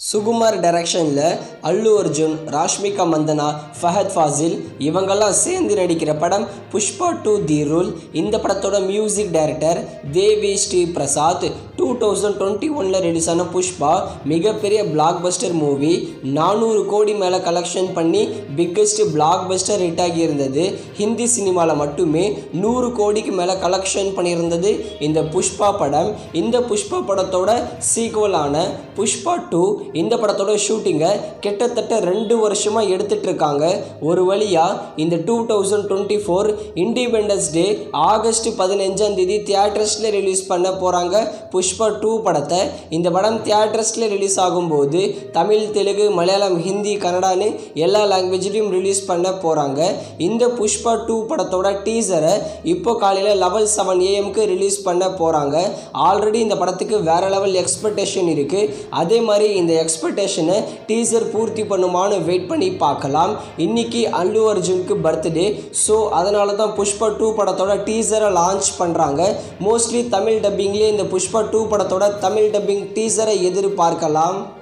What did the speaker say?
சுகுமார் டைரக்ஷனில் அல்லு அர்ஜுன் ராஷ்மிகா மந்தனா ஃபஹத் ஃபாசில் இவங்கெல்லாம் சேர்ந்து நடிக்கிற படம் புஷ்பா டூ தி ரூல் இந்த படத்தோட music director Devi Sri Prasad two thousand twenty ஒனில் ரிலீஸ் ஆன புஷ்பா மிகப்பெரிய பிளாக் பஸ்டர் மூவி நானூறு கோடி மேலே கலெக்ஷன் பண்ணி பிக்கஸ்ட் பிளாக் பஸ்டர் ஹிட் ஆகியிருந்தது ஹிந்தி சினிமாவில் மட்டுமே நூறு கோடிக்கு மேலே கலெக்ஷன் பண்ணியிருந்தது இந்த புஷ்பா படம் இந்த புஷ்பா படத்தோட சீக்குவலான புஷ்பா டூ இந்த படத்தோட ஷூட்டிங்கை கிட்டத்தட்ட ரெண்டு வருஷமாக எடுத்துட்டு இருக்காங்க ஒரு வழியாக இந்த two thousand twenty four Independence Day August பதினஞ்சாம் தேதி தியேட்டர்ஸில் ரிலீஸ் பண்ண போகிறாங்க புஷ்பா டூ படத்தை இந்த படம் தியேட்டர்ஸில் ரிலீஸ் ஆகும்போது தமிழ் தெலுங்கு மலையாளம் ஹிந்தி கன்னடான்னு எல்லா லாங்குவேஜ்லையும் ரிலீஸ் பண்ண போகிறாங்க இந்த புஷ்பா டூ படத்தோட டீசரை இப்போ காலையில் லெவல் செவன் ஏஎம்க்கு ரிலீஸ் பண்ண போகிறாங்க ஆல்ரெடி இந்த படத்துக்கு வேற லெவல் எக்ஸ்பெக்டேஷன் இருக்குது அதே மாதிரி இந்த எக்ஸ்பெக்டேஷனை டீசர் பூர்த்தி பண்ணுமான்னு வெயிட் பண்ணி பார்க்கலாம் இன்னைக்கு அல்லு அர்ஜுனுக்கு பர்த்டே ஸோ அதனால தான் புஷ்பா டூ படத்தோட டீசரை லான்ச் பண்ணுறாங்க மோஸ்ட்லி தமிழ் டப்பிங்லேயே இந்த புஷ்பா டூ படத்தோட தமிழ் டப்பிங் டீசரை எதிர்பார்க்கலாம்